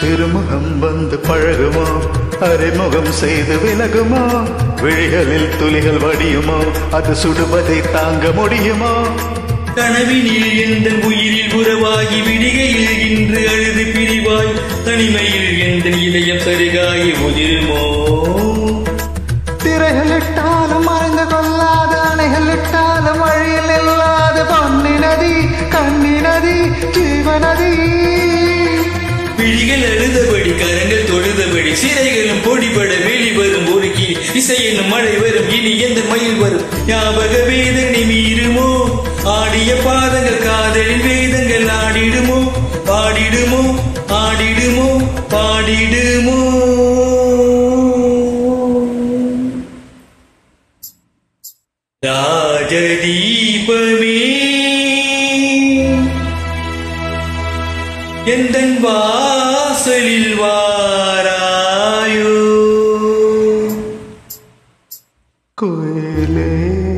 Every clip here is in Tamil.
திருமுகம் வந்து பழகுமோ அரைமுகம் செய்து விலகுமோ விழிகளில் துளிகள் வடியுமோ அது சுடுவதை தாங்க முடியுமோ கனவினில் எந்த உயிரில் உறவாகி விடிகையில் இன்று அழுது பிரிவாய் தனிமையில் எந்த இதயம் சருகாகி உதிருமோ திரைகள் இட்டாலும் மறந்து கொள்ளாத அணைகள் இட்டாலும் வழியில் இல்லாத பொன்னி நதி கண்ணி நதி ஜீவநதி விழிகள் அழுதபடி கரங்கள் தொழுதபடி சிறைகளும் பொடிபட வெளிவரும் ஒரு கீ இசை என்னும் மழை வரும் இனி எந்த மயில் வரும் ஞாபக வேதனை மீறுமோ ஆடிய பாதங்கள் காதலின் வேதங்கள் ஆடிடுமோ பாடிடுமோ ஆடிடுமோ பாடிடுமோ ராஜதீபமே எந்தன் வாசலில் வாராயோ குயிலே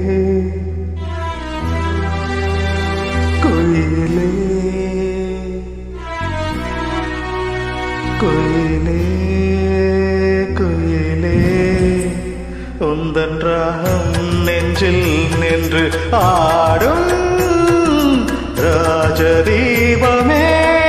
குயிலே குயிலே குயிலே உந்தன் ராகம் நெஞ்சில் நின்று ஆடும் ராஜதீபமே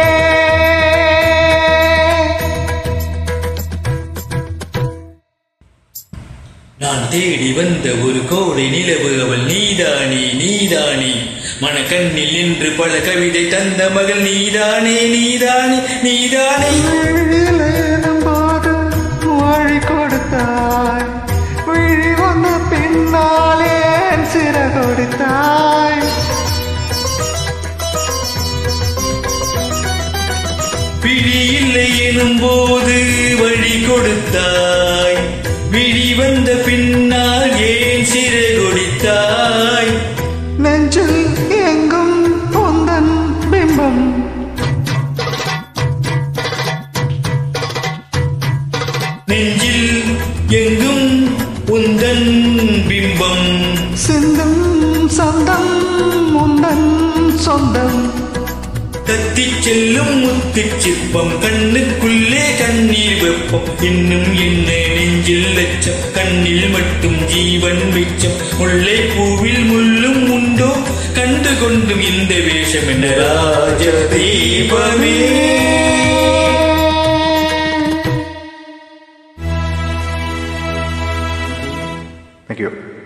நான் தேடி வந்த ஒரு கோடை நிலவு அவள் நீதானே நீதானே மனக்கண்ணில் நின்று பல கவிதை தந்த மகள் நீதானே நீதானே நீதானே விழியிலேனும் போது வழி கொடுத்தாய் விழி வந்த பின்னாலே சிற கொடுத்தாய் பிடி இல்லை எனும் போது வழி கொடுத்தாய் விழி வந்த பின்னால் ஏன் சிறை கொடுத்தாய் நெஞ்சில் எங்கும் உந்தன் பிம்பம் நெஞ்சில் எங்கும் உந்தன் பிம்பம் சிந்தும் சொந்தம் உந்தன் சொந்தம் தத்திச் செல்லும் முத்துச் சிற்பம் கண்ணுக்குள்ளே கண்ணீர் வெப்பம் இன்னும் என்ன நெஞ்சில் லட்சம் கண்ணில் மட்டும் ஜீவன் வெச்சம் முல்லை பூவில் முள்ளும் உண்டோ கண்டு கொண்டும் இந்த வேஷம் என்ற ராஜ தீபமே Thank you.